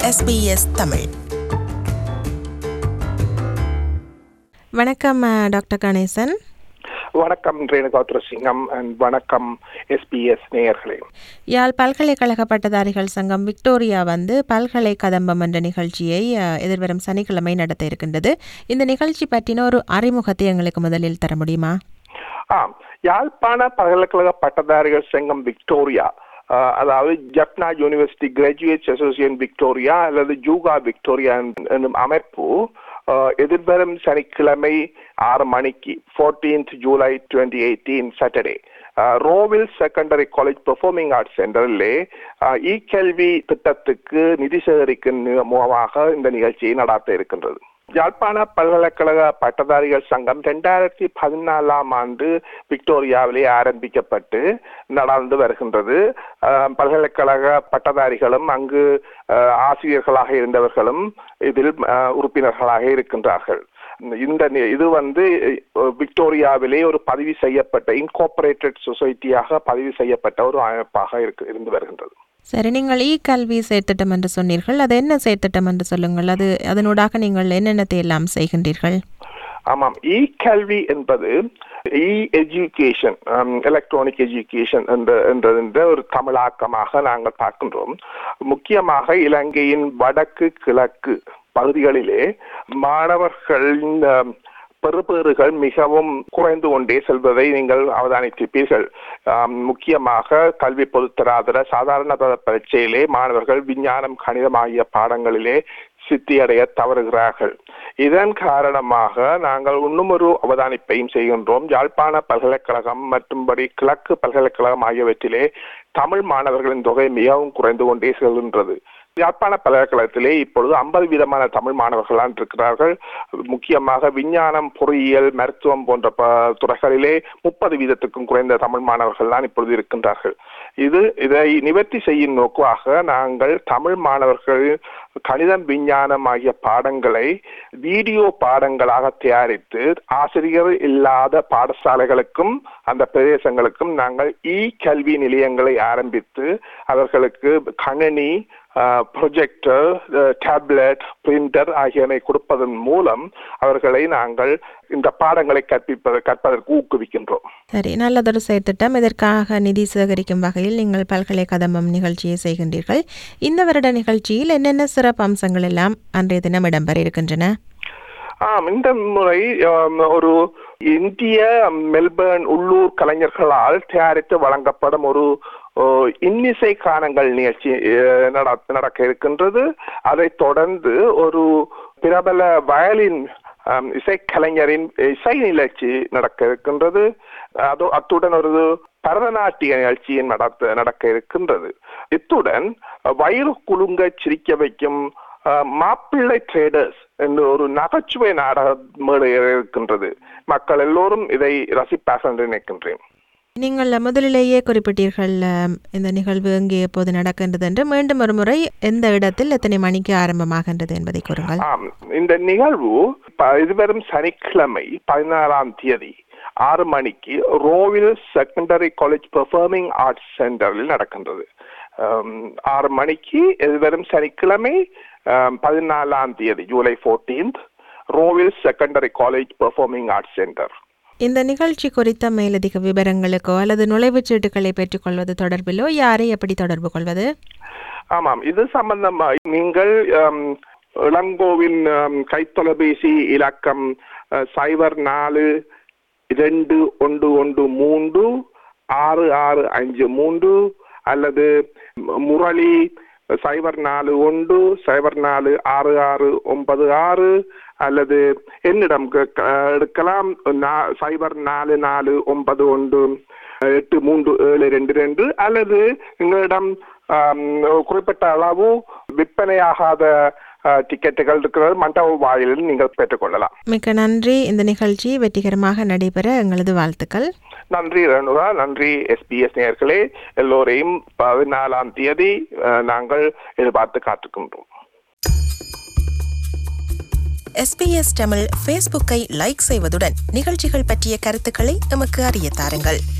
SBS Tamil வணக்கம் அஹ், doctor Ganesan வணக்கம் Renuka Thurasingam and வணக்கம் எஸ்பிஎஸ் நேயர்களே யாழ் பல்கலைக்கழக பட்டதாரிகள் சங்கம் விக்டோரியா வந்து பல்கலை கதம்பம் என்ற நிகழ்ச்சியை அஹ், எதிர்வரும் சனிக்கிழமை நடத்த இருக்கின்றது இந்த நிகழ்ச்சி பற்றின ஒரு அறிமுகத்தை எங்களுக்கு முதலில் தர முடியுமா ஆம் யாழ்ப்பாண பல்கலைக்கழக பட்டதாரிகள் சங்கம் விக்டோரியா அஹ், அதாவது Jaffna university graduates association Victoria அல்லது ஜூகா விக்டோரியா என்னும் அமைப்பு அஹ், எதிர்வரும் சனிக்கிழமை ஆறு மணிக்கு 14th July twenty eighteen Saturday Rowville secondary college performing arts சென்டரிலே இ கல்வி திட்டத்துக்கு நிதி சேகரிக்கும் மூலமாக இந்த நிகழ்ச்சியை நடாத்த இருக்கின்றது யாழ்ப்பாண பல்கலைக்கழக பட்டதாரிகள் சங்கம் ரெண்டாயிரத்தி பதினாலாம் ஆண்டு விக்டோரியாவிலே ஆரம்பிக்கப்பட்டு நடந்து வருகின்றது அஹ், பல்கலைக்கழக பட்டதாரிகளும் அங்கு அஹ், ஆசிரியர்களாக இருந்தவர்களும் இதில் அஹ், உறுப்பினர்களாக இருக்கின்றார்கள் இந்த நி- இது வந்து அஹ், விக்டோரியாவிலே ஒரு பதிவு செய்யப்பட்ட இன்கார்பரேட்டட் சொசைட்டியாக பதிவு செய்யப்பட்ட ஒரு அமைப்பாக இருக்கு இருந்து வருகின்றது சரி நீங்கள் இ கல்வி செயற்திட்டம் என்று சொன்னீர்கள் அது என்ன செயற்திட்டம் என்று சொல்லுங்கள் அது அதனூடாக நீங்கள் என்னென்னத்தை எல்லாம் செய்கின்றீர்கள் ஆமாம் இ கல்வி என்பது இ எஜுகேஷன் எலக்ட்ரானிக் எஜுகேஷன் என்ற என்ற என்ற ஒரு தமிழாக்கமாக நாங்கள் பார்க்கின்றோம் முக்கியமாக இலங்கையின் வடக்கு கிழக்கு பகுதிகளிலே மாணவர்களின் அஹ், பெறுபேறுகள் மிகவும் குறைந்து கொண்டே செல்வதை நீங்கள் அவதானித்திருப்பீர்கள் ஆம், முக்கியமாக கல்வி பொதுத்தராதர சாதாரண தர பரீட்சையிலே மாணவர்கள் விஞ்ஞானம் கணிதம் ஆகிய பாடங்களிலே சித்தியடைய தவறுகிறார்கள் இதன் காரணமாக நாங்கள் இன்னும் ஒரு அவதானிப்பையும் செய்கின்றோம் யாழ்ப்பாண பல்கலைக்கழகம் மற்றும்படி கிழக்கு பல்கலைக்கழகம் ஆகியவற்றிலே தமிழ் மாணவர்களின் தொகை மிகவும் குறைந்து கொண்டே செல்கின்றது யாழ்ப்பாண பல்கலைக்கழகத்திலே இப்பொழுது ஐம்பது விதமான தமிழ் மாணவர்கள் தான் இருக்கிறார்கள் முக்கியமாக விஞ்ஞானம் பொறியியல் மருத்துவம் போன்ற ப- துறைகளிலே முப்பது வீதத்துக்கும் குறைந்த தமிழ் மாணவர்கள் தான் இப்பொழுது இருக்கின்றார்கள் இது இதை நிவர்த்தி செய்யும் நோக்காக நாங்கள் தமிழ் மாணவர்கள் கணிதம் விஞ்ஞானம் ஆகிய பாடங்களை வீடியோ பாடங்களாக தயாரித்து ஆசிரியர் இல்லாத பாடசாலைகளுக்கும் அந்த பிரதேசங்களுக்கும் நாங்கள் இ கல்வி நிலையங்களை ஆரம்பித்து அவர்களுக்கு கணினி ப்ரொஜெக்டர் டேப்லெட் பிரிண்டர் ஆகியவை கொடுப்பதன் மூலம் அவர்களை நாங்கள் இந்த பாடங்களை கற்பிப்பது கற்பதற்கு ஊக்குவிக்கின்றோம் சரி நல்லதொரு செயற்திட்டம் இதற்காக நிதி சேகரிக்கும் வகையில் நீங்கள் பல்கலை கதம்பம் நிகழ்ச்சியை செய்கின்றீர்கள் இந்த வருட நிகழ்ச்சியில் என்னென்ன சிறப்பு அம்சங்கள் எல்லாம் அன்றைய தினம் இடம்பெற இருக்கின்றன ஆம் இந்த முறை ஆம், ஒரு இந்திய மெல்பர்ன் உள்ளூர் கலைஞர்களால் தயாரித்து வழங்கப்படும் ஒரு ஓ, இன்னிசை கானங்கள் நிகழ்ச்சி அஹ், நட- நடக்க இருக்கின்றது அதைத் தொடர்ந்து ஒரு பிரபல வயலின் ஆம், இசைக்கலைஞரின் இசை நிகழ்ச்சி நடக்க இருக்கின்றது அது அத்துடன் ஒரு பரதநாட்டிய நிகழ்ச்சியும் நடத்த நடக்க இருக்கின்றது இத்துடன் வயிறு குலுங்க சிரிக்க வைக்கும் அஹ், மாப்பிள்ளை ட்ரேடர்ஸ் என்று ஒரு நகைச்சுவை நாடக மேடை இருக்கின்றது மக்கள் எல்லோரும் இதை ரசிப்பார்கள் என்று நினைக்கின்றேன் நீங்கள் முதலிலேயே குறிப்பிட்டீர்கள் அஹ், இந்த நிகழ்வு எங்கே எப்போது நடக்கின்றது என்று மீண்டும் ஒரு முறை எந்த இடத்தில் எத்தனை மணிக்கு ஆரம்பமாகின்றது என்பதை கூறுங்கள் ஆம் இந்த நிகழ்வு ப- இதுவரும் சனிக்கிழமை பதினாறாம் தேதி ஆறு மணிக்கு Rowville secondary college performing arts சென்டரில் நடக்கின்றது ஆம், ஆறு மணிக்கு இதுவரும் சனிக்கிழமை ஆம், பதினாலாம் தேதி July 14th Rowville secondary college performing arts centre இந்த நிகழ்ச்சி குறித்த மேலதிக விவரங்களுக்கோ அல்லது நுழைவுச் சீட்டுகளை பெற்றுக்கொள்வது தொடர்பிலோ யாரை எப்படி தொடர்பு கொள்வது ஆமாம் இது சம்பந்தமாக நீங்கள் ஆம், இளங்கோவின் ஆம், கைத்தொலைபேசி இலக்கம் அஹ், சைபர் நாலு இரண்டு ஒன்று ஒன்று மூன்று ஆறு ஆறு அஞ்சு மூன்று அல்லது மு- முரளி சைபர் நாலு ஒன்று சைபர் நாலு ஆறு ஆறு ஒன்பது ஆறு அல்லது என்னிடம் க- க- எடுக்கலாம் நா- சைபர் நாலு நாலு ஒன்பது ஒன்று எட்டு மூன்று ஏழு ரெண்டு ரெண்டு அல்லது எங்களிடம் ஆம், குறிப்பிட்ட அளவு விற்பனையாகாத ஆ, டிக்கெட்டுகள் இருக்கிறது மண்டப வாயிலில் நீங்கள் பெற்றுக்கொள்ளலாம் மிக்க நன்றி இந்த நிகழ்ச்சி வெற்றிகரமாக நடைபெற எங்களது வாழ்த்துக்கள் நன்றி ரேணுகா நன்றி எஸ்பிஎஸ் நேயர்களே எல்லோரையும் பதினாலாம் தேதி ஆ, நாங்கள் எதிர்பார்த்து காத்துக்கின்றோம் எஸ்பிஎஸ் தமிழ் ஃபேஸ்புக்கை லைக் செய்வதுடன் நிகழ்ச்சிகள் பற்றிய கருத்துக்களை எமக்கு அறிய தாருங்கள்